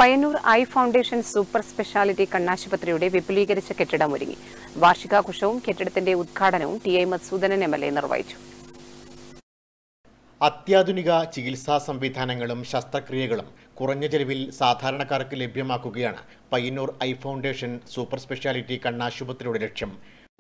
Payyanur eye foundation super speciality കണ്ണാശുപത്രിയുടെ വിപുലീകരിച്ച കെട്ടിടം ഒരുങ്ങി വാർഷികാഘോഷവും കെട്ടിടത്തിന്റെ ഉദ്ഘാടനവും T I Madhusoodanan M L A നിർവഹിച്ചു അത്യാധുനിക ചികിത്സാ സംവിധാനങ്ങളും ശസ്ത്രക്രിയകളും കുറഞ്ഞ ചെലവിൽ സാധാരണക്കാർക്ക് ലഭ്യമാക്കുകയാണ് Payyanur eye foundation super speciality കണ്ണാശുപത്രിയുടെ ലക്ഷ്യം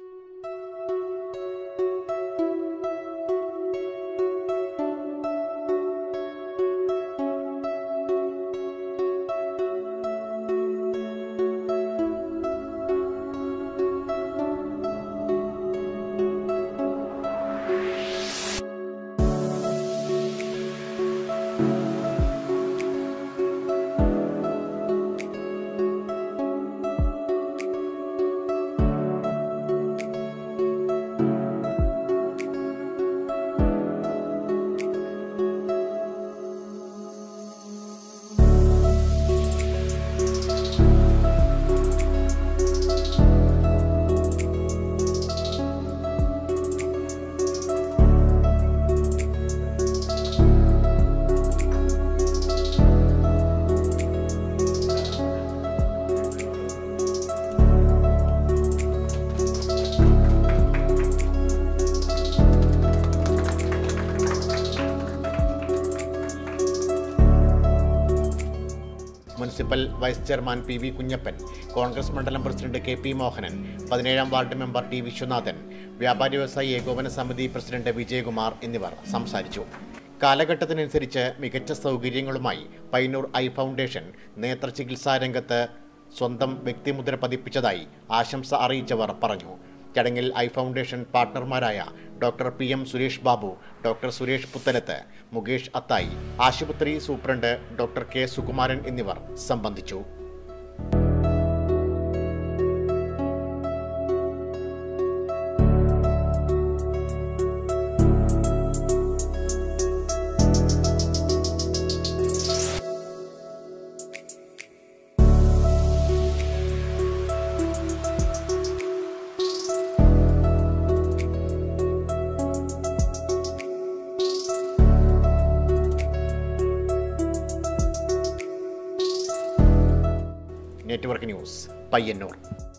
municipal vice chairman P V Kunhappan Congress മണ്ഡലം പ്രസിഡന്റ് കെ പി മോഹനൻ പതിനേഴാം വാർഡ് മെമ്പർ ടി വിശ്വനാഥൻ വ്യാപാരി വ്യവസായി ഏകോപന സമിതി പ്രസിഡന്റ് വിജയകുമാർ എന്നിവർ സംസാരിച്ചു കാലഘട്ടത്തിനനുസരിച്ച് മികച്ച സൗകര്യങ്ങളുമായി പൈനൂർ ഐ ഫൗണ്ടേഷൻ നേത്ര ചികിത്സാ രംഗത്ത് സ്വന്തം വ്യക്തിമുദ്ര പതിപ്പിച്ചതായി ആശംസ അറിയിച്ചവർ പറഞ്ഞു ചടങ്ങിൽ ഐ ഫൗണ്ടേഷൻ പാർട്ട്ണർമാരായ doctor P M Suresh Babu doctor Suresh Puthalath Mukesh Athayi ആശുപത്രി സൂപ്രണ്ട് ഡോക്ടർ കെ സുകുമാരൻ എന്നിവർ സംബന്ധിച്ചു നെറ്റ്വർക്ക് ന്യൂസ് പയ്യന്നൂർ